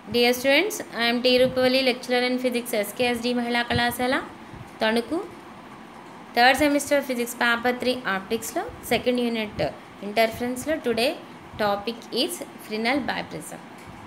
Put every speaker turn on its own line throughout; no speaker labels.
Dear students, I am T. Rupavali, lecturer in physics, SKSD Mahila Kalasala, Tanuku. Third semester physics paper three ఆప్టిక్స్లో second unit ఇంటర్ఫరెన్స్లో today topic is Fresnel biprism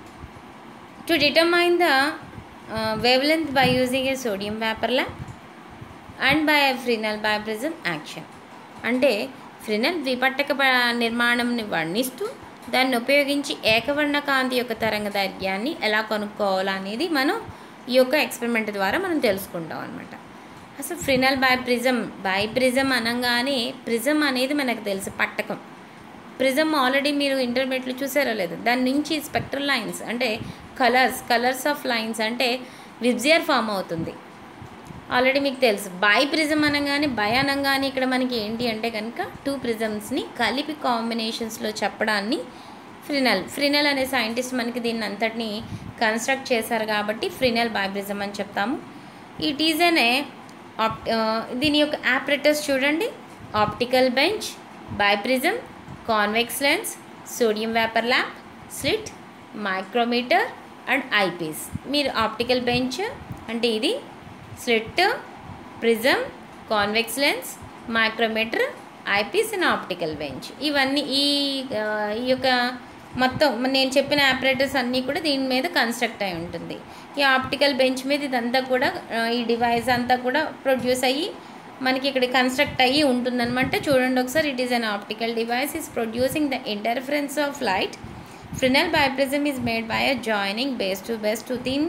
to determine the wavelength by using a sodium vapour lamp and by Fresnel biprism action అంటే Fresnel ద్విపట్టక బ- నిర్మాణంని వర్ణిస్తూ దాన్ని ఉపయోగించి ఏకవర్ణ కాంతి యొక్క తరంగ దైర్ఘ్యాన్ని ఎలా కనుక్కోవాలా అనేది మనం ఈ యొక్క ఎక్స్పెరిమెంట్ ద్వారా మనం తెలుసుకుంటాం అనమాట అసలు Fresnel biprism biprism అనగానే ప్రిజం అనేది మనకు తెలుసు పట్టకం ప్రిజం ఆల్రెడీ మీరు ఇంటర్మీడియట్లో చూసారో లేదు దాని నుంచి స్పెక్ట్రల్ లైన్స్ అంటే కలర్స్ కలర్స్ ఆఫ్ లైన్స్ అంటే విబ్జియర్ ఫామ్ అవుతుంది ఆల్రెడీ మీకు తెలుసు బై ప్రిజం అనగానే బై అనగానే ఇక్కడ మనకి ఏంటి అంటే కనుక టూ ప్రిజమ్స్ని కలిపి కాంబినేషన్స్లో చెప్పడాన్ని ఫ్రినల్ ఫ్రినల్ అనే సైంటిస్ట్ మనకి దీన్ని అంతటిని కన్స్ట్రక్ట్ చేశారు కాబట్టి ఫ్రినల్ బై ప్రిజం అని చెప్తాము ఇట్ ఈజ్ అనే ఆప్ దీని యొక్క ఆపరేటర్స్ చూడండి optical bench biprism convex lens sodium vapour lamp slit micrometer and eyepiece మీరు ఆప్టికల్ బెంచ్ అంటే ఇది slit prism convex lens micrometer eyepiece and optical bench ఇవన్నీ ఈ ఆ, ఈ యొక్క మొత్తం నేను చెప్పిన ఆపరేటర్స్ అన్నీ కూడా దీని మీద కన్స్ట్రక్ట్ అయి ఉంటుంది ఈ ఆప్టికల్ బెంచ్ మీద ఇదంతా కూడా ఆ, ఈ డివైస్ అంతా కూడా ప్రొడ్యూస్ అయ్యి మనకి ఇక్కడ కన్స్ట్రక్ట్ అయ్యి ఉంటుందన్నమాట చూడండి ఒకసారి it is an optical device is producing the interference of light Fresnel biprism is made by a joining base to base two thin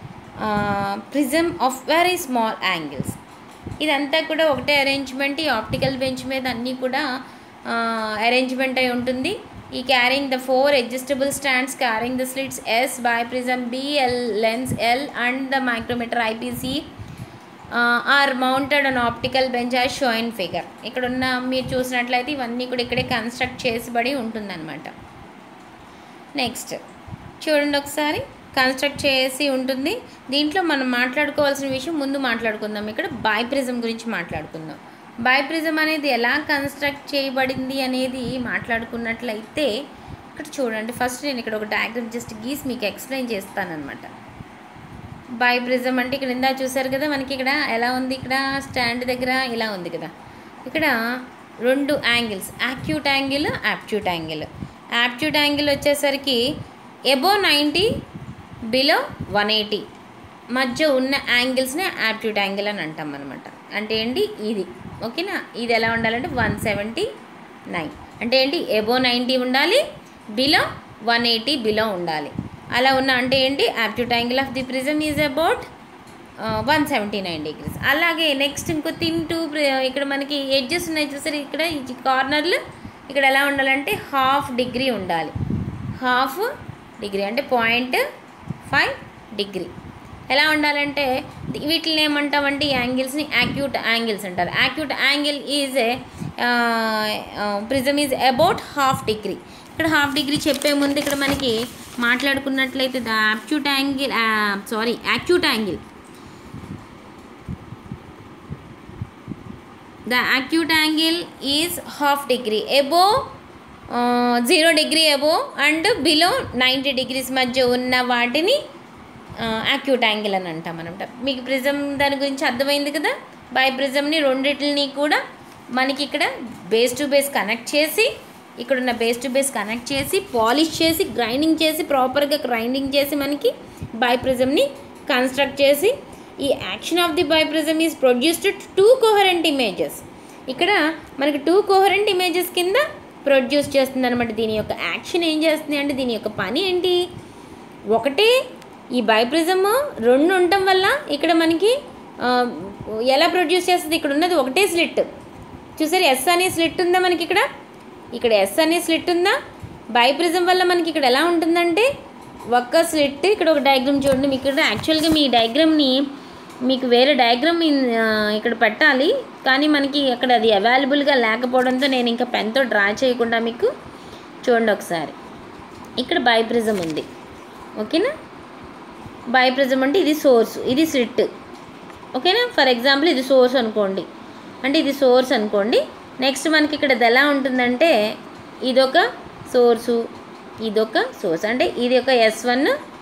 prism of very small angles ఇదంతా కూడా ఒకటే అరేంజ్మెంట్ ఈ ఆప్టికల్ బెంచ్ మీద అన్నీ కూడా arrangement అయి ఉంటుంది ఈ carrying the four adjustable stands carrying the slits S biprism B L lens L and the micrometer eyepiece are mounted on optical bench as show in figure ఇక్కడ ఉన్న మీరు చూసినట్లయితే ఇవన్నీ కూడా ఇక్కడే కన్స్ట్రక్ట్ చేసిబడి ఉంటుందన్నమాట నెక్స్ట్ చూడండి ఒకసారి కన్స్ట్రక్ట్ చేసి ఉంటుంది దీంట్లో మనం మాట్లాడుకోవాల్సిన విషయం ముందు మాట్లాడుకుందాం ఇక్కడ బైప్రిజం గురించి మాట్లాడుకుందాం బైప్రిజం అనేది ఎలా కన్స్ట్రక్ట్ చేయబడింది అనేది మాట్లాడుకున్నట్లయితే ఇక్కడ చూడండి ఫస్ట్ నేను ఇక్కడ ఒక డయాగ్రామ్ జస్ట్ గీసి మీకు ఎక్స్ప్లెయిన్ చేస్తానన్నమాట బైప్రిజం అంటే ఇక్కడ ఇందా చూసారు కదా మనకి ఇక్కడ ఎలా ఉంది ఇక్కడ స్టాండ్ దగ్గర ఇలా ఉంది కదా ఇక్కడ రెండు angles acute angle obtuse angle obtuse angle వచ్చేసరికి above ninety below one eighty మధ్య ఉన్న యాంగిల్స్ని యాప్ట్యూట్ యాంగిల్ అని అంటాం అనమాట అంటే ఏంటి ఇది ఓకేనా ఇది ఎలా ఉండాలంటే వన్ సెవెంటీ నైన్ అంటే ఏంటి ఎబో నైంటీ ఉండాలి బిలో వన్ ఎయిటీ బిలో ఉండాలి అలా ఉన్న అంటే ఏంటి obtuse angle of the prism is about one seventy nine degrees అలాగే నెక్స్ట్ ఇంకో థిన్ టూ ఇక్కడ మనకి ఎడ్జెస్ ఉన్నాయి చూసారు ఇక్కడ ఈ కార్నర్లు ఇక్కడ ఎలా ఉండాలంటే హాఫ్ డిగ్రీ ఉండాలి హాఫ్ డిగ్రీ అంటే పాయింట్ ఫైవ్ డిగ్రీ ఎలా ఉండాలంటే ది- వీటిని ఏమంటామంటే ఈ యాంగిల్స్ని యాక్యూట్ యాంగిల్స్ అంటారు acute angle is a prism is about half degree ఇక్కడ హాఫ్ డిగ్రీ చెప్పే ముందు ఇక్కడ మనకి మాట్లాడుకున్నట్లయితే the obtuse angle sorry acute angle the acute angle is half degree above zero degree above and below ninety degrees మధ్య ఉన్న వాటిని acute angle అని అంటాం అనమాట మీకు ప్రిజం దాని గురించి అర్థమైంది కదా బై ప్రిజంని రెండిటిని కూడా మనకి ఇక్కడ బేస్ టు బేస్ కనెక్ట్ చేసి ఇక్కడ ఉన్న బేస్ టు బేస్ కనెక్ట్ చేసి పాలిష్ చేసి గ్రైండింగ్ చేసి ప్రాపర్గా గ్రైండింగ్ చేసి మనకి బై ప్రిజంని కన్స్ట్రక్ట్ చేసి ఈ action of the biprism is produced two coherent images ఇక్కడ మనకి టూ కోహరెంట్ ఇమేజెస్ కింద ప్రొడ్యూస్ చేస్తుంది అనమాట దీని యొక్క యాక్షన్ ఏం చేస్తుంది అంటే దీని యొక్క పని ఏంటి ఒకటే ఈ బైప్రిజమ్ రెండు ఉండటం వల్ల ఇక్కడ మనకి ఆ, ఎలా ప్రొడ్యూస్ చేస్తుంది ఇక్కడ ఉన్నది ఒకటే స్లిట్ చూసారు ఎస్ అనే స్లిట్ ఉందా మనకి ఇక్కడ ఇక్కడ ఎస్ అనే స్లిట్ ఉందా బైప్రిజం వల్ల మనకి ఇక్కడ ఎలా ఉంటుందంటే ఒక్క స్లిట్ ఇక్కడ ఒక డయాగ్రామ్ చూడండి మీకు ఇక్కడ యాక్చువల్గా మీ డయాగ్రామ్ని మీకు వేరే డయాగ్రామ్ ఇక్కడ పెట్టాలి కానీ మనకి అక్కడ అది అవైలబుల్గా లేకపోవడంతో నేను ఇంకా పెన్తో డ్రా చేయకుండా మీకు చూడండి ఒకసారి ఇక్కడ బైప్రిజం ఉంది ఓకేనా బైప్రిజం అంటే ఇది సోర్స్ ఇది స్లిట్ ఓకేనా ఫర్ ఎగ్జాంపుల్ ఇది సోర్స్ అనుకోండి అంటే ఇది సోర్స్ అనుకోండి నెక్స్ట్ మనకి ఇక్కడ ఇది ఎలా ఉంటుందంటే ఇదొక సోర్సు ఇదొక సోర్స్ అంటే ఇది ఒక ఎస్ వన్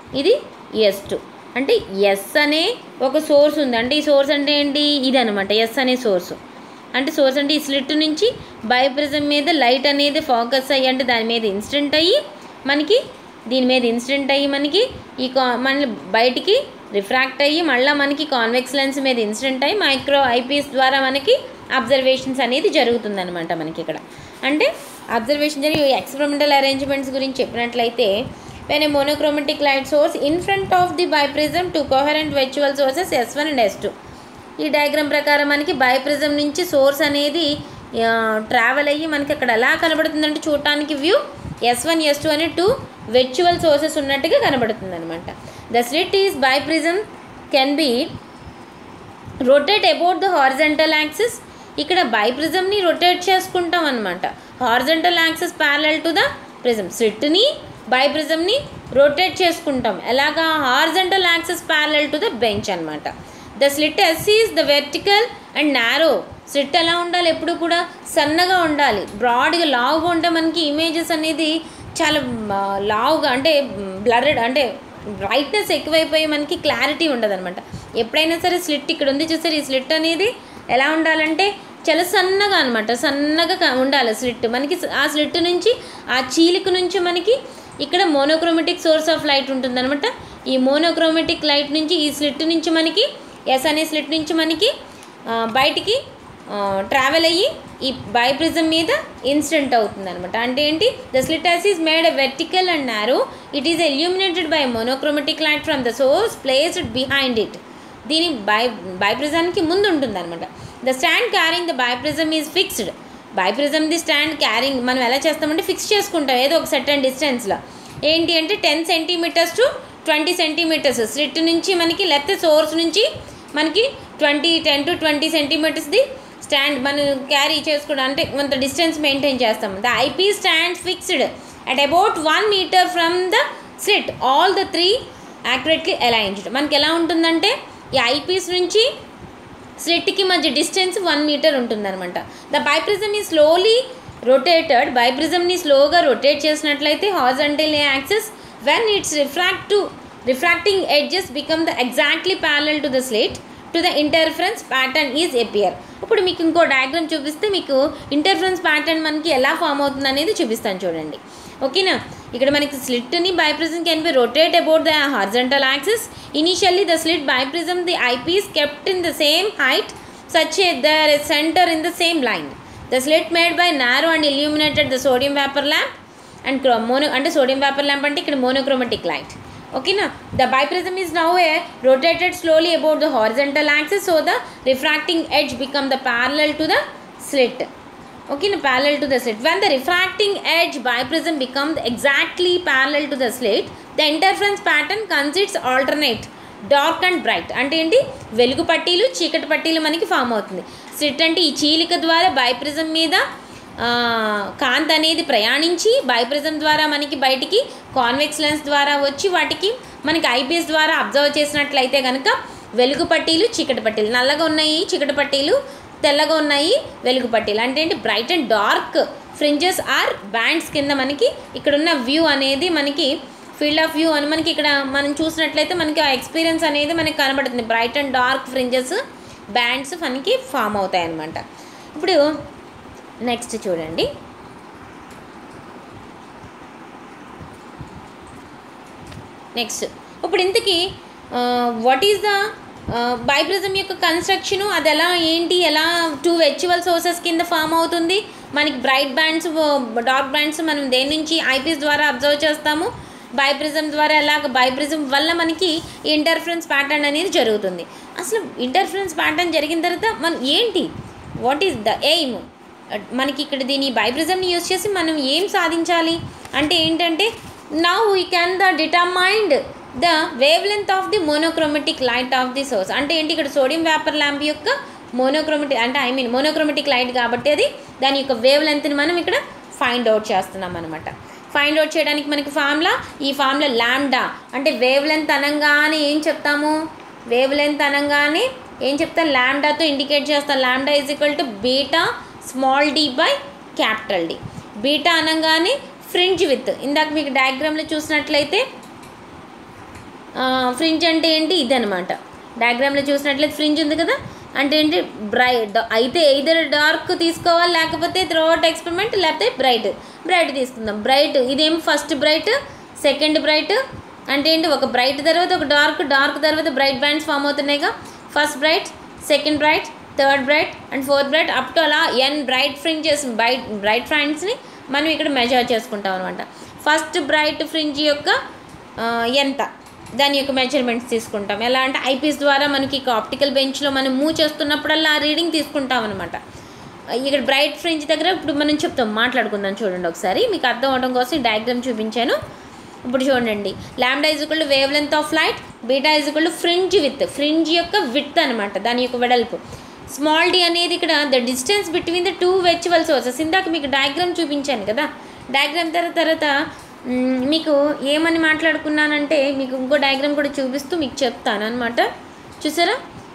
ఇది ఎస్ టూ అంటే ఎస్ అనే ఒక సోర్స్ ఉంది అంటే ఈ సోర్స్ అంటే ఏంటి ఇది అనమాట ఎస్ అనే సోర్సు అంటే సోర్స్ అంటే ఈ స్లిట్ నుంచి బయోప్రిజం మీద లైట్ అనేది ఫోకస్ అయ్యి అంటే దాని మీద ఇన్సిడెంట్ అయ్యి మనకి దీని మీద ఇన్సిడెంట్ అయ్యి మనకి ఈ కా మన బయటికి రిఫ్రాక్ట్ అయ్యి మళ్ళీ మనకి కాన్వెక్స్ లెన్స్ మీద ఇన్సిడెంట్ అయ్యి మైక్రో ఐపీఎస్ ద్వారా మనకి అబ్జర్వేషన్స్ అనేది జరుగుతుందన్నమాట మనకి ఇక్కడ అంటే అబ్జర్వేషన్ జరిగి ఎక్స్పెరిమెంటల్ అరేంజ్మెంట్స్ గురించి చెప్పినట్లయితే when a monochromatic light source in front of the biprism two coherent virtual sources S one and S two ఈ డయాగ్రామ్ ప్రకారం మనకి బయోప్రిజం నుంచి సోర్స్ అనేది ట్రావెల్ అయ్యి మనకి అక్కడ ఎలా కనబడుతుందంటే చూడటానికి view S one S two అనే టూ వెర్చువల్ సోర్సెస్ ఉన్నట్టుగా కనబడుతుంది అనమాట the slit is biprism can be rotate about the horizontal axis ఇక్కడ బైప్రిజంని రొటేట్ చేసుకుంటాం అనమాట horizontal axis parallel to the prism స్లిట్ని బైప్రిజంని రొటేట్ చేసుకుంటాం ఎలాగా horizontal axis parallel to the bench అనమాట the slit S is the vertical and narrow slit ఎలా ఉండాలి ఎప్పుడు కూడా సన్నగా ఉండాలి బ్రాడ్గా లావుగా ఉంటే మనకి ఇమేజెస్ అనేది చాలా ఆ, లావుగా అంటే బ్లర్డ్ అంటే బ్రైట్నెస్ ఎక్కువైపోయి మనకి క్లారిటీ ఉండదు అనమాట ఎప్పుడైనా సరే స్లిట్ ఇక్కడ ఉంది చూసారు ఈ స్లిట్ అనేది ఎలా ఉండాలంటే చాలా సన్నగా అనమాట సన్నగా క- ఉండాలి స్లిట్ మనకి స- ఆ స్లిట్ నుంచి ఆ చీలిక నుంచి మనకి ఇక్కడ మోనోక్రోమెటిక్ సోర్స్ ఆఫ్ లైట్ ఉంటుందన్నమాట ఈ మోనోక్రోమెటిక్ లైట్ నుంచి ఈ స్లిట్ నుంచి మనకి ఎస్ అనే స్లిట్ నుంచి మనకి ఆ, బయటికి ట్రావెల్ అయ్యి ఈ బైప్రిజం మీద ఇన్సిడెంట్ అవుతుంది అనమాట అంటే ఏంటి the slit as is made a vertical and narrow it is illuminated by monochromatic light from the source placed behind it దీని బై బైప్రిజానికి ముందు ఉంటుంది అనమాట the stand carrying the biprism is fixed biprism the stand carrying మనం ఎలా చేస్తామంటే fix చేసుకుంటాం ఏదో ఒక సర్టన్ డిస్టెన్స్లో ఏంటి అంటే ten centimetres to twenty centimetres slit నుంచి మనకి లేకపోతే సోర్స్ నుంచి మనకి ట్వంటీ టెన్ టు ట్వంటీ సెంటీమీటర్స్ది స్టాండ్ మనం క్యారీ చేసుకోవడం అంటే కొంత డిస్టెన్స్ మెయింటైన్ చేస్తాం the eyepiece stand fixed at about one metre from the slit all the three accurately aligned మనకి ఎలా ఉంటుందంటే ఈ ఐపీస్ నుంచి స్లిట్కి మధ్య డిస్టెన్స్ వన్ మీటర్ ఉంటుందన్నమాట the biprism is slowly rotated బైప్రిజంని స్లోగా రొటేట్ చేసినట్లయితే horizontal axis when it's refract to refracting edges become the exactly parallel to the slit to the interference pattern is appear ఇప్పుడు మీకు ఇంకో డయాగ్రామ్ చూపిస్తే మీకు interference pattern మనకి ఎలా ఫామ్ అవుతుంది అనేది చూపిస్తాను చూడండి ఓకేనా ఇక్కడ మనకి స్లిట్ని biprism can be rotate about the horizontal axis initially the slit biprism the eyepiece kept in the same height such that centre in the same line the slit made by narrow and illuminated the sodium vapour lamp and క్రో మోనో అంటే sodium vapour lamp అంటే ఇక్కడ monochromatic light ఓకేనా the biprism is now a rotated slowly about the horizontal axis so the refracting edge become the parallel to the slit okay no, parallel to the slit when the refracting edge biprism becomes exactly parallel to the slit the interference pattern consists alternate dark and bright అంటే ఏంటి వెలుగు పట్టీలు చీకటి పట్టీలు మనకి form అవుతుంది slit అంటే ఈ చీలిక ద్వారా బైప్రిజం మీద ఆ, కాంతి అనేది ప్రయాణించి బైప్రిజం ద్వారా మనకి బయటికి కాన్వెక్స్ లెన్స్ ద్వారా వచ్చి వాటికి మనకి ఐపీఎస్ ద్వారా అబ్జర్వ్ చేసినట్లయితే కనుక వెలుగు పట్టీలు చీకటి పట్టీలు నల్లగా ఉన్నాయి చీకటి పట్టీలు తెల్లగా ఉన్నాయి వెలుగు పట్టీలు అంటే ఏంటి bright and dark fringes or bands కింద మనకి ఇక్కడ ఉన్న వ్యూ అనేది మనకి ఫీల్డ్ ఆఫ్ వ్యూ అని మనకి ఇక్కడ మనం చూసినట్లయితే మనకి ఆ ఎక్స్పీరియన్స్ అనేది మనకి కనబడుతుంది bright and dark fringes bands మనకి ఫామ్ అవుతాయి అన్నమాట ఇప్పుడు నెక్స్ట్ చూడండి నెక్స్ట్ ఇప్పుడు ఇంతకీ వాట్ ఈస్ ద బైప్రిజం యొక్క కన్స్ట్రక్షను అది ఎలా ఏంటి ఎలా టూ వెర్చువల్ సోర్సెస్ కింద ఫామ్ అవుతుంది మనకి బ్రైట్ బ్యాండ్స్ డార్క్ బ్యాండ్స్ మనం దేని నుంచి ఐపీఎస్ ద్వారా అబ్జర్వ్ చేస్తాము బైప్రిజం ద్వారా ఎలాగ బైప్రిజం వల్ల మనకి ఇంటర్ఫరెన్స్ ప్యాటర్న్ అనేది జరుగుతుంది అసలు ఇంటర్ఫరెన్స్ ప్యాటర్న్ జరిగిన తర్వాత మనం ఏంటి వాట్ ఈస్ ద ఎయిమ్ మనకి ఇక్కడ దీని బైప్రిజంని యూస్ చేసి మనం ఏం సాధించాలి అంటే ఏంటంటే now we can the determined the wavelength of the monochromatic light of the source అంటే ఏంటి ఇక్కడ సోడియం వేపర్ ల్యాంప్ యొక్క మోనోక్రోమెటిక్ అంటే ఐ మీన్ మోనోక్రోమెటిక్ లైట్ కాబట్టి అది దాని యొక్క వేవ్ లెంత్ని మనం ఇక్కడ ఫైండ్ అవుట్ చేస్తున్నాం అనమాట ఫైండ్ అవుట్ చేయడానికి మనకి ఫార్ములా ఈ ఫార్ములా ల్యాండా అంటే వేవ్ లెంత్ అనగానే ఏం చెప్తాము వేవ్ లెంత్ అనగానే ఏం చెప్తాం ల్యాండాతో ఇండికేట్ చేస్తాం lambda is equal to beta small D by capital D beta అనగానే ఫ్రింజ్ విత్ ఇందాక మీకు డయాగ్రామ్లో చూసినట్లయితే ఫ్రింజ్ అంటే ఏంటి ఇదనమాట డయాగ్రామ్లో చూసినట్లయితే ఫ్రింజ్ ఉంది కదా అంటే ఏంటి బ్రైట్ అయితే ఎయిదర్ డార్క్ తీసుకోవాలి లేకపోతే త్రూ అవుట్ ఎక్స్పెరిమెంట్ లేకపోతే బ్రైట్ బ్రైట్ తీసుకుందాం బ్రైట్ ఇదేం ఫస్ట్ బ్రైట్ సెకండ్ బ్రైట్ అంటే ఏంటి ఒక బ్రైట్ తర్వాత ఒక డార్క్ డార్క్ తర్వాత బ్రైట్ బ్యాండ్స్ ఫామ్ అవుతున్నాయిగా first bright second bright third bright and fourth bright up to అలా N bright fringes bright bright ఫ్రాండ్స్ని మనం ఇక్కడ మెజర్ చేసుకుంటాం అనమాట ఫస్ట్ బ్రైట్ ఫ్రింజ్ యొక్క ఆ, ఎంత దాని యొక్క మెజర్మెంట్స్ తీసుకుంటాం ఎలా అంటే ఐపీఎస్ ద్వారా మనకి ఇక ఆప్టికల్ బెంచ్లో మనం మూవ్ చేస్తున్నప్పుడల్లా ఆ రీడింగ్ తీసుకుంటాం అనమాట ఇక్కడ బ్రైట్ ఫ్రింజ్ దగ్గర ఇప్పుడు మనం చెప్తాం మాట్లాడుకుందాం చూడండి ఒకసారి మీకు అర్థం అవడం కోసం ఈ డయాగ్రామ్ చూపించాను ఇప్పుడు చూడండి lambda is equal wavelength of light beta is equal fringe width fringe యొక్క విత్ అనమాట దాని యొక్క వెడల్పు స్మాల్ డి అనేది ఇక్కడ the distance between the two virtual sources ఇందాక మీకు డయాగ్రామ్ చూపించాను కదా డయాగ్రామ్ తర్వాత తర్వాత మ్, మీకు ఏమని మాట్లాడుకున్నానంటే మీకు ఇంకో డయాగ్రామ్ కూడా చూపిస్తూ మీకు చెప్తాను అనమాట చూసారా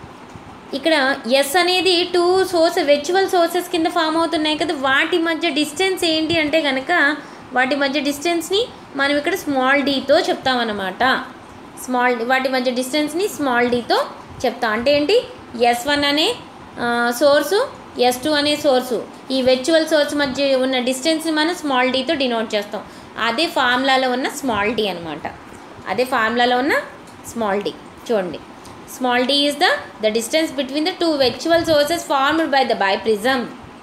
ఇక్కడ ఎస్ అనేది టూ సోర్స్ వెర్చువల్ సోర్సెస్ కింద ఫామ్ అవుతున్నాయి కదా వాటి మధ్య డిస్టెన్స్ ఏంటి అంటే కనుక వాటి మధ్య డిస్టెన్స్ని మనం ఇక్కడ స్మాల్ డీతో చెప్తామన్నమాట స్మాల్ వాటి మధ్య డిస్టెన్స్ని స్మాల్ డీతో చెప్తాం అంటే ఏంటి ఎస్ వన్ అనే సోర్సు ఎస్ టూ అనే సోర్సు ఈ వెర్చువల్ సోర్స్ మధ్య ఉన్న డిస్టెన్స్ని మనం స్మాల్ డీతో డినోట్ చేస్తాం అదే ఫార్ములాలో ఉన్న స్మాల్ డి అనమాట అదే ఫార్ములాలో ఉన్న స్మాల్ డి చూడండి small D is the the distance between the two virtual sources formed by the biprism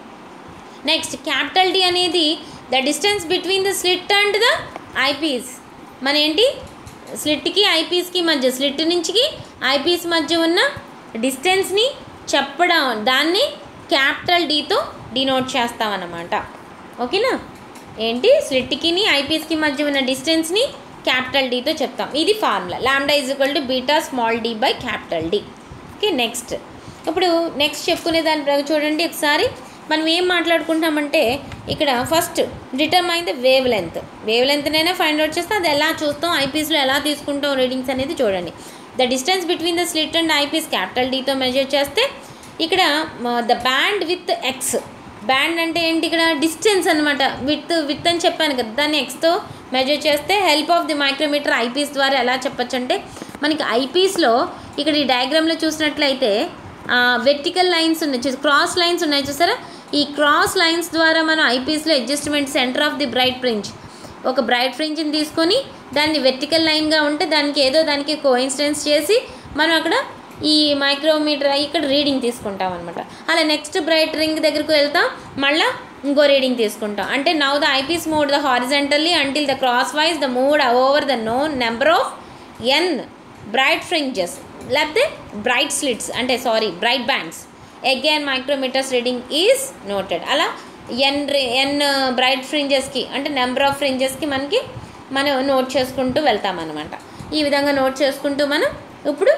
next capital D అనేది the distance between the slit and the eyepiece మన ఏంటి స్లిట్కి ఐపీస్కి మధ్య slit నుంచి ఐపీస్ మధ్య ఉన్న డిస్టెన్స్ని చెప్పడం దాన్ని క్యాపిటల్ డీతో డినోట్ చేస్తామన్నమాట ఓకేనా ఏంటి స్లిట్కిని ఐపీస్కి మధ్య ఉన్న డిస్టెన్స్ని క్యాపిటల్ డీతో చెప్తాం ఇది formula lambda is equal to beta small D by capital D okay next ఇప్పుడు నెక్స్ట్ చెప్పుకునే దాని ప్రకారం చూడండి ఒకసారి మనం ఏం మాట్లాడుకుంటామంటే ఇక్కడ first determine the wavelength wave లెంత్నైనా ఫైండ్ అవుట్ చేస్తే అది ఎలా చూస్తాం ఐపీస్లో ఎలా తీసుకుంటాం రీడింగ్స్ అనేది చూడండి the distance between the slit and eyepiece capital డీతో మెజర్ చేస్తే ఇక్కడ the band width X band అంటే ఏంటి ఇక్కడ డిస్టెన్స్ అనమాట విత్ విత్ అని చెప్పాను కదా దాన్ని ఎక్స్తో మెజర్ చేస్తే help of the micrometer eyepiece ద్వారా ఎలా చెప్పొచ్చు అంటే మనకి ఐపీస్లో ఇక్కడ ఈ డయాగ్రామ్లో చూసినట్లయితే వెర్టికల్ లైన్స్ ఉన్నాయి చూసి క్రాస్ లైన్స్ ఉన్నాయి చూసారా ఈ క్రాస్ లైన్స్ ద్వారా మనం ఐపీస్లో adjustment centre of the bright fringe ఒక బ్రైట్ ఫ్రింజ్ని తీసుకొని దాన్ని వెర్టికల్ లైన్గా ఉంటే దానికి ఏదో దానికి కోఇన్సిడెన్స్ చేసి మనం అక్కడ ఈ మైక్రోమీటర్ ఇక్కడ రీడింగ్ తీసుకుంటాం అనమాట అలా నెక్స్ట్ బ్రైట్ రింగ్ దగ్గరకు వెళ్తాం మళ్ళీ ఇంకో రీడింగ్ తీసుకుంటాం అంటే now the eyepiece moved the horizontally until the cross wires the moved over the known number of N bright fringes లేకపోతే బ్రైట్ స్లిట్స్ అంటే sorry bright bands again micrometers reading is noted అలా N ఎన్ bright ఫ్రింజెస్కి అంటే number of ఫ్రింజెస్కి మనకి మనం note చేసుకుంటూ వెళ్తామన్నమాట ఈ విధంగా note చేసుకుంటూ మనం ఇప్పుడు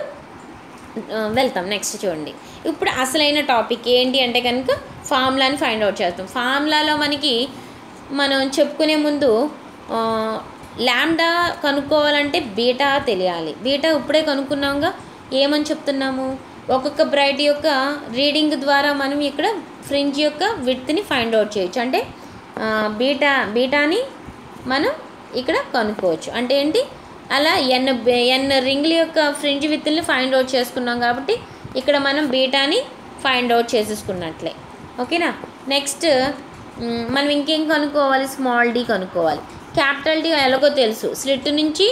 ఆ, వెళ్తాం నెక్స్ట్ చూడండి ఇప్పుడు అసలైన టాపిక్ ఏంటి అంటే కనుక ఫార్ములాని ఫైండ్ అవుట్ చేస్తాం ఫార్ములాలో మనకి మనం చెప్పుకునే ముందు ఆ, ల్యాండా కనుక్కోవాలంటే బీటా తెలియాలి బీటా ఇప్పుడే కనుక్కున్నాంగా ఏమని చెప్తున్నాము ఒక్కొక్క బ్రైట్ యొక్క రీడింగ్ ద్వారా మనం ఇక్కడ ఫ్రింజ్ యొక్క విడ్త్ని ఫైండ్ అవుట్ చేయొచ్చు అంటే ఆ, బీటా బీటాని మనం ఇక్కడ కనుక్కోవచ్చు అంటే ఏంటి అలా ఎన్ ఎన్ రింగ్ల యొక్క ఫ్రింజ్ విత్తుల్ని ఫైండ్ అవుట్ చేసుకున్నాం కాబట్టి ఇక్కడ మనం బీటాని ఫైండ్ అవుట్ చేసేసుకున్నట్లే ఓకేనా నెక్స్ట్ మ్, మనం ఇంకేం కనుక్కోవాలి స్మాల్ డి కనుక్కోవాలి క్యాపిటల్ డి ఎలాగో తెలుసు స్లిట్ నుంచి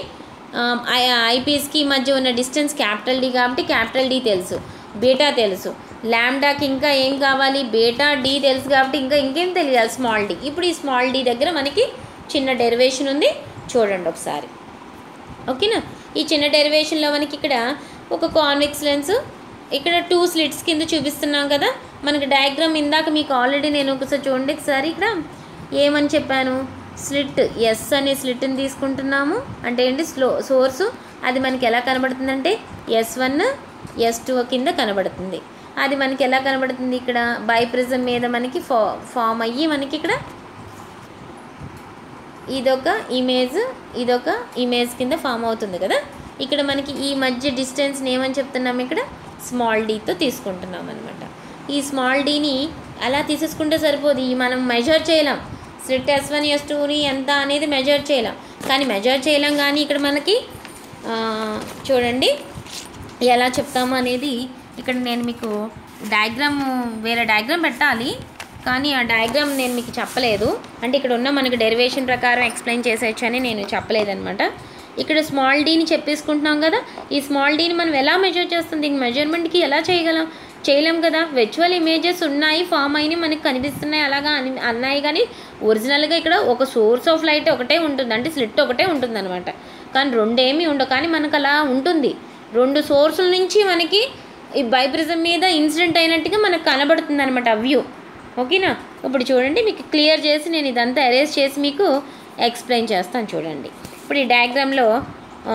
ఐపీఎస్కి మధ్య ఉన్న డిస్టెన్స్ క్యాపిటల్ డి కాబట్టి క్యాపిటల్ డి తెలుసు బీటా తెలుసు ల్యాండాకి ఇంకా ఏం కావాలి బీటా డి తెలుసు కాబట్టి ఇంకా ఇంకేం తెలియాలి స్మాల్ డి ఇప్పుడు ఈ స్మాల్ డి దగ్గర మనకి చిన్న డెరివేషన్ ఉంది చూడండి ఒకసారి ఓకేనా ఈ చిన్న డెరివేషన్లో మనకి ఇక్కడ ఒక కాన్వెక్స్ లెన్స్ ఇక్కడ టూ స్లిట్స్ కింద చూపిస్తున్నాం కదా మనకి డయాగ్రామ్ ఇందాక మీకు ఆల్రెడీ నేను ఒకసారి చూడండి ఒకసారి ఇక్కడ ఏమని చెప్పాను స్లిట్ ఎస్ అనే స్లిట్ని తీసుకుంటున్నాము అంటే ఏంటి స్లో సోర్సు అది మనకి ఎలా కనబడుతుందంటే ఎస్ వన్ ఎస్ టూ కింద కనబడుతుంది అది మనకి ఎలా కనబడుతుంది ఇక్కడ బైప్రిజం మీద మనకి ఫా ఫామ్ అయ్యి మనకి ఇక్కడ ఇదొక ఇమేజ్ ఇదొక ఇమేజ్ కింద ఫామ్ అవుతుంది కదా ఇక్కడ మనకి ఈ మధ్య డిస్టెన్స్ని ఏమని చెప్తున్నాం ఇక్కడ స్మాల్ డీతో తీసుకుంటున్నాం అనమాట ఈ స్మాల్ డీని అలా తీసేసుకుంటే సరిపోదు ఈ మనం మెజర్ చేయలేం స్లిట్ ఎస్ వన్ ఎస్ టూని ఎంత అనేది మెజర్ చేయలేం కానీ మెజర్ చేయలేం కానీ ఇక్కడ మనకి ఆ, చూడండి ఎలా చెప్తాము అనేది ఇక్కడ నేను మీకు డయాగ్రామ్ వేరే డయాగ్రామ్ పెట్టాలి కానీ ఆ డయాగ్రామ్ నేను మీకు చెప్పలేదు అంటే ఇక్కడ ఉన్న మనకి డెరివేషన్ ప్రకారం ఎక్స్ప్లెయిన్ చేసేయచ్చు అని నేను చెప్పలేదన్నమాట ఇక్కడ స్మాల్ డీని చెప్పేసుకుంటున్నాం కదా ఈ స్మాల్ డీని మనం ఎలా మెజర్ చేస్తాం దీని మెజర్మెంట్కి ఎలా చేయగలం చేయలేం కదా విర్చువల్ ఇమేజెస్ ఉన్నాయి ఫామ్ అయినాయి మనకి కనిపిస్తున్నాయి అలాగా అని అన్నాయి కానీ ఒరిజినల్గా ఇక్కడ ఒక సోర్స్ ఆఫ్ లైట్ ఒకటే ఉంటుంది అంటే స్లిట్ ఒకటే ఉంటుంది అనమాట కానీ రెండేమీ ఉండవు కానీ మనకు అలా ఉంటుంది రెండు సోర్సుల నుంచి మనకి ఈ బైప్రిజం మీద ఇన్సిడెంట్ అయినట్టుగా మనకు కనబడుతుంది అనమాట ఆ వ్యూ ఓకేనా ఇప్పుడు చూడండి మీకు క్లియర్ చేసి నేను ఇదంతా అరేంజ్ చేసి మీకు ఎక్స్ప్లెయిన్ చేస్తాను చూడండి ఇప్పుడు ఈ డయాగ్రామ్లో ఆ,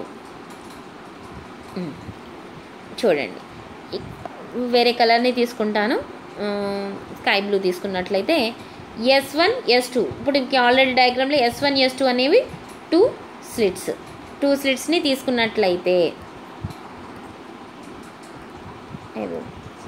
ఉమ్, చూడండి ఇ- వేరే కలర్ని తీసుకుంటాను స్కై బ్లూ తీసుకున్నట్లయితే ఎస్ వన్ ఎస్ టూ ఇప్పుడు ఇంక ఆల్రెడీ డయాగ్రామ్లో ఎస్ వన్ ఎస్ టూ అనేవి టూ స్లిట్స్ టూ స్లిట్స్ని తీసుకున్నట్లయితే ఏదో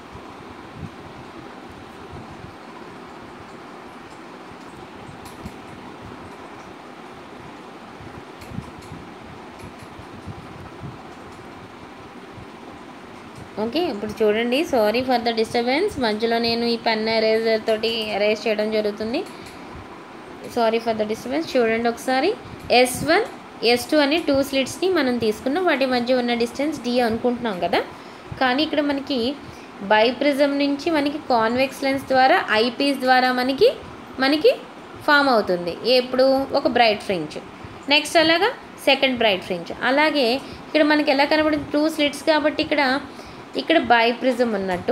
ఓకే ఇప్పుడు చూడండి సారీ ఫర్ ద డిస్టర్బెన్స్ మధ్యలో నేను ఈ పెన్ ఎరేజర్ తోటి ఎరేజ్ చేయడం జరుగుతుంది సారీ ఫర్ ద డిస్టర్బెన్స్ చూడండి ఒకసారి ఎస్ వన్ ఎస్ టూ అని టూ స్లిట్స్ని మనం తీసుకున్నాం వాటి మధ్య ఉన్న డిస్టెన్స్ డి అనుకుంటున్నాం కదా కానీ ఇక్కడ మనకి బైప్రిజం నుంచి మనకి కాన్వెక్స్ లెన్స్ ద్వారా ఐపీస్ ద్వారా మనకి మనకి ఫామ్ అవుతుంది ఎప్పుడు ఒక బ్రైట్ ఫ్రించ్ నెక్స్ట్ అలాగా సెకండ్ బ్రైట్ ఫ్రించ్ అలాగే ఇక్కడ మనకి ఎలా కనబడుతుంది టూ స్లిట్స్ కాబట్టి ఇక్కడ ఇక్కడ బైప్రిజం ఉన్నట్టు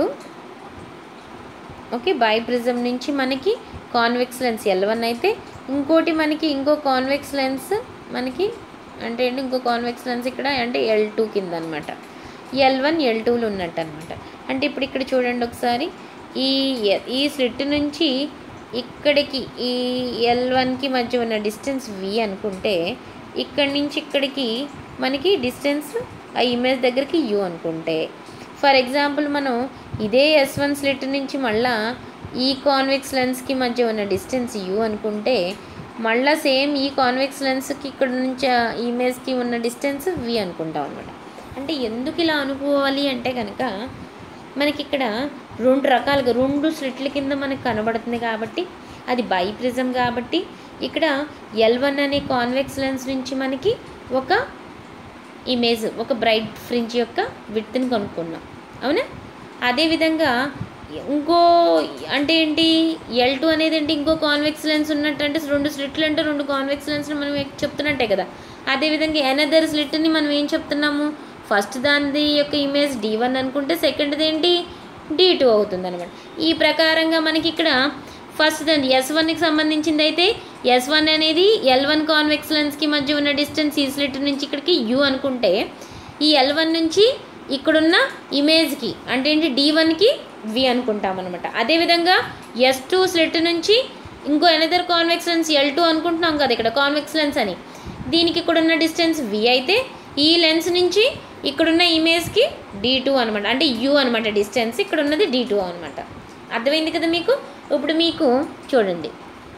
ఓకే బై ప్రిజం నుంచి మనకి కాన్వెక్స్ లెన్స్ ఎల్ వన్ అయితే ఇంకోటి మనకి ఇంకో కాన్వెక్స్ లెన్స్ మనకి అంటే ఏంటి ఇంకో కాన్వెక్స్ లెన్స్ ఇక్కడ అంటే ఎల్ టూ కింద అనమాట ఎల్ వన్ ఎల్ టూలు ఉన్నట్టు అనమాట అంటే ఇప్పుడు ఇక్కడ చూడండి ఒకసారి ఈ ఈ స్లిట్ నుంచి ఇక్కడికి ఈ ఎల్ వన్కి మధ్య ఉన్న డిస్టెన్స్ వి అనుకుంటే ఇక్కడి నుంచి ఇక్కడికి మనకి డిస్టెన్స్ ఆ ఇమేజ్ దగ్గరికి యూ అనుకుంటే ఫర్ ఎగ్జాంపుల్ మనం ఇదే ఎస్ వన్ స్లిట్ నుంచి మళ్ళా ఈ కాన్వెక్స్ లెన్స్కి మధ్య ఉన్న డిస్టెన్స్ యూ అనుకుంటే మళ్ళీ సేమ్ ఈ కాన్వెక్స్ లెన్స్కి ఇక్కడ నుంచి ఆ ఇమేజ్కి ఉన్న డిస్టెన్స్ వి అనుకుంటాం అనమాట అంటే ఎందుకు ఇలా అనుకోవాలి అంటే కనుక మనకి ఇక్కడ రెండు రకాలుగా రెండు స్లిట్ల కింద మనకు కనబడుతుంది కాబట్టి అది బై ప్రిజం కాబట్టి ఇక్కడ ఎల్ వన్ అనే కాన్వెక్స్ లెన్స్ నుంచి మనకి ఒక ఇమేజ్ ఒక బ్రైట్ ఫ్రింజ్ యొక్క విడ్త్ని కనుక్కున్నాం అవునా అదేవిధంగా ఇంకో అంటే ఏంటి ఎల్ టూ అనేది ఏంటి ఇంకో కాన్వెక్స్ లెన్స్ ఉన్నట్టు అంటే రెండు స్లిట్లు అంటే రెండు కాన్వెక్స్ లెన్స్ని మనం చెప్తున్నట్టే కదా అదేవిధంగా ఎనదర్ స్లిట్ని మనం ఏం చెప్తున్నాము ఫస్ట్ దాని యొక్క ఇమేజ్ డి వన్ అనుకుంటే సెకండ్ది ఏంటి డి టూ అవుతుంది అనమాట ఈ ప్రకారంగా మనకి ఇక్కడ ఫస్ట్ దాని ఎస్ వన్కి సంబంధించింది అయితే ఎస్ వన్ అనేది ఎల్ వన్ కాన్వెక్స్ లెన్స్కి మధ్య ఉన్న డిస్టెన్స్ ఈ స్లిట్ నుంచి ఇక్కడికి యూ అనుకుంటే ఈ ఎల్ వన్ నుంచి ఇక్కడున్న ఇమేజ్కి అంటే ఏంటి డి వన్కి వి అనుకుంటాం అనమాట అదేవిధంగా ఎస్ టూ స్లిట్ నుంచి ఇంకో another convex lens L two అనుకుంటున్నాం కదా ఇక్కడ కాన్వెక్స్ లెన్స్ అని దీనికి ఇక్కడ ఉన్న డిస్టెన్స్ వి అయితే ఈ లెన్స్ నుంచి ఇక్కడున్న ఇమేజ్కి డి టూ అనమాట అంటే యూ అనమాట డిస్టెన్స్ ఇక్కడ ఉన్నది డి టూ అనమాట అర్థమైంది కదా మీకు ఇప్పుడు మీకు చూడండి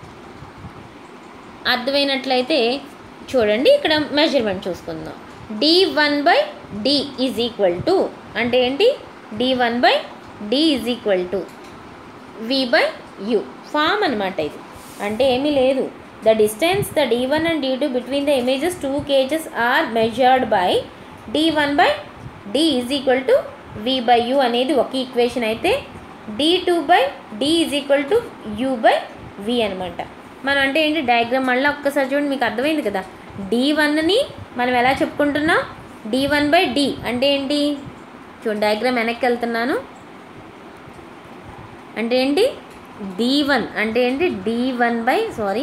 అర్థమైనట్లయితే చూడండి ఇక్కడ మెజర్మెంట్ చూసుకుందాం D one by D is equal to అంటే ఏంటి D one by D is equal to V by U form అనమాట ఇది అంటే ఏమీ లేదు the distance the D one and D two between the images two cages are measured by D one by D is equal to V by U అనేది ఒక equation అయితే D two by D is equal to U by V అనమాట మనం అంటే ఏంటి diagram మళ్ళీ ఒక్కసారి చూడండి మీకు అర్థమైంది కదా డి వన్ని మనం ఎలా చెప్పుకుంటున్నాం డి వన్ బై డి అంటే ఏంటి చూడండి డయాగ్రామ్ వెనక్కి వెళ్తున్నాను అంటే ఏంటి డి వన్ అంటే ఏంటి D one by sorry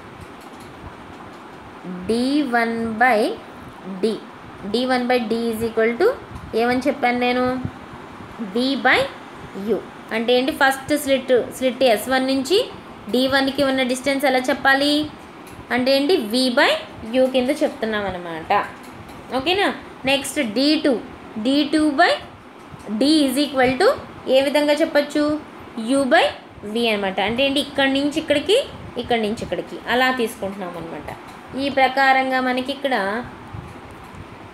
D one by D D one by D is equal to ఏమని చెప్పాను నేను డి బై యు అంటే ఏంటి first slit slit S one నుంచి డి వన్కి ఉన్న డిస్టెన్స్ ఎలా చెప్పాలి అంటే ఏంటి వి బై యూ కింద చెప్తున్నాం అనమాట ఓకేనా next D two D two by D is equal to ఏ విధంగా చెప్పచ్చు యూ బై వి అనమాట అంటే ఏంటి ఇక్కడి నుంచి ఇక్కడికి ఇక్కడి నుంచి ఇక్కడికి అలా తీసుకుంటున్నాం అనమాట ఈ ప్రకారంగా మనకి ఇక్కడ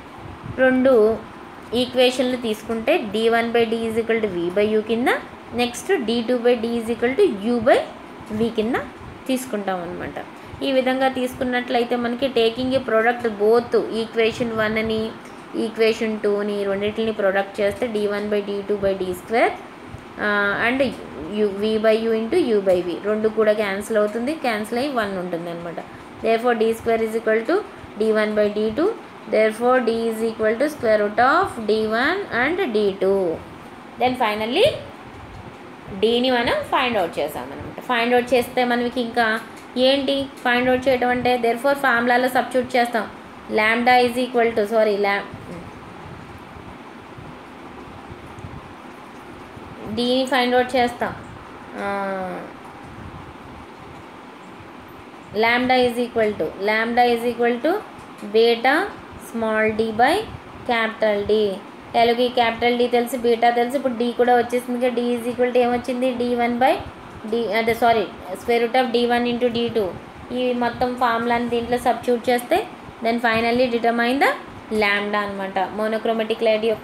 రెండు ఈక్వేషన్లు తీసుకుంటే D one by D is equal to V by U కింద next D two by D is equal to U by V కింద తీసుకుంటాం అనమాట ఈ విధంగా తీసుకున్నట్లయితే మనకి taking a product both equation వన్ని ఈక్వేషన్ టూని రెండింటిని ప్రొడక్ట్ చేస్తే D one by D two by D square and U V by U into U by V రెండు కూడా క్యాన్సిల్ అవుతుంది క్యాన్సిల్ అయ్యి వన్ ఉంటుంది అనమాట there therefore D square is equal to D one by D two therefore D is equal to square root of D one and D two then finally డీని మనం find out చేసామన్నమాట find out చేస్తే మనకి ఇంకా ఏంటి find out చేయడం అంటే there four ఫార్ములాలో substitute చేస్తాం lambda is equal to sorry ల్యా డీని ఫైండ్ అవుట్ చేస్తాం lambda is equal to lambda is equal to beta small D by capital D తెలుగు క్యాపిటల్ డి తెలిసి బీటా తెలిసి ఇప్పుడు డి కూడా వచ్చేసింది డి ఈజ్ ఈక్వల్ టు ఏమొచ్చింది డి వన్ బై డి అదే sorry square root of D one into D two ఈ మొత్తం ఫార్ములాని దీంట్లో సబ్స్టిట్యూట్ చేస్తే then finally determine the lambda అనమాట మోనోక్రోమెటిక్ లైట్ యొక్క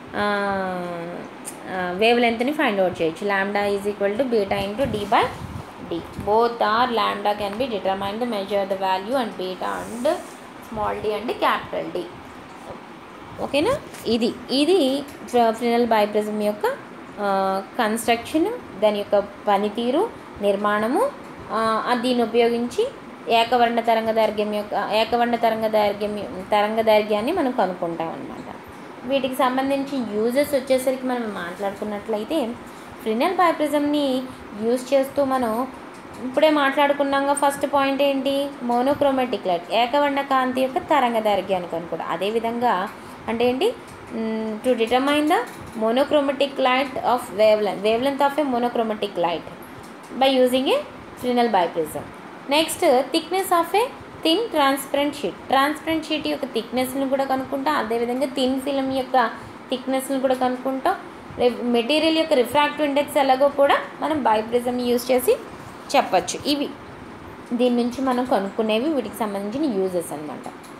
వేవ్ లెంత్ని ఫైండ్ అవుట్ చేయొచ్చు lambda is equal to beta into D by D both are lambda can be determine the measure the value and beta and small D and capital D ఓకేనా ఇది ఇది ఫ్రినల్ biprism యొక్క construction దాని యొక్క పనితీరు నిర్మాణము ఆ, దీన్ని ఉపయోగించి ఏకవర్ణ తరంగ దైర్ఘ్యం యొక్క ఏకవర్ణ తరంగ దైర్ఘ్యం తరంగ దైర్ఘ్యాన్ని మనం కనుక్కుంటాం అనమాట వీటికి సంబంధించి యూజెస్ వచ్చేసరికి మనం మాట్లాడుకున్నట్లయితే ఫ్రినల్ బైప్రిజంని యూజ్ చేస్తూ మనం ఇప్పుడే మాట్లాడుకున్నాక ఫస్ట్ పాయింట్ ఏంటి మోనోక్రోమాటిక్ లైట్ ఏకవర్ణ కాంతి యొక్క తరంగ దైర్ఘ్యాన్ని కనుక్కోవడం అదేవిధంగా అంటే ఏంటి to determine the monochromatic light of wavelength wavelength of a monochromatic light by using a Fresnel biprism next thickness of a thin transparent sheet transparent sheet యొక్క థిక్నెస్ని కూడా కనుక్కుంటాం అదేవిధంగా థిన్ ఫిల్మ్ యొక్క థిక్నెస్ని కూడా కనుక్కుంటాం మెటీరియల్ యొక్క refractive index ఎలాగో కూడా మనం బైప్రిజం యూజ్ చేసి చెప్పచ్చు ఇవి దీని నుంచి మనం కనుక్కునేవి వీటికి సంబంధించిన యూజెస్ అనమాట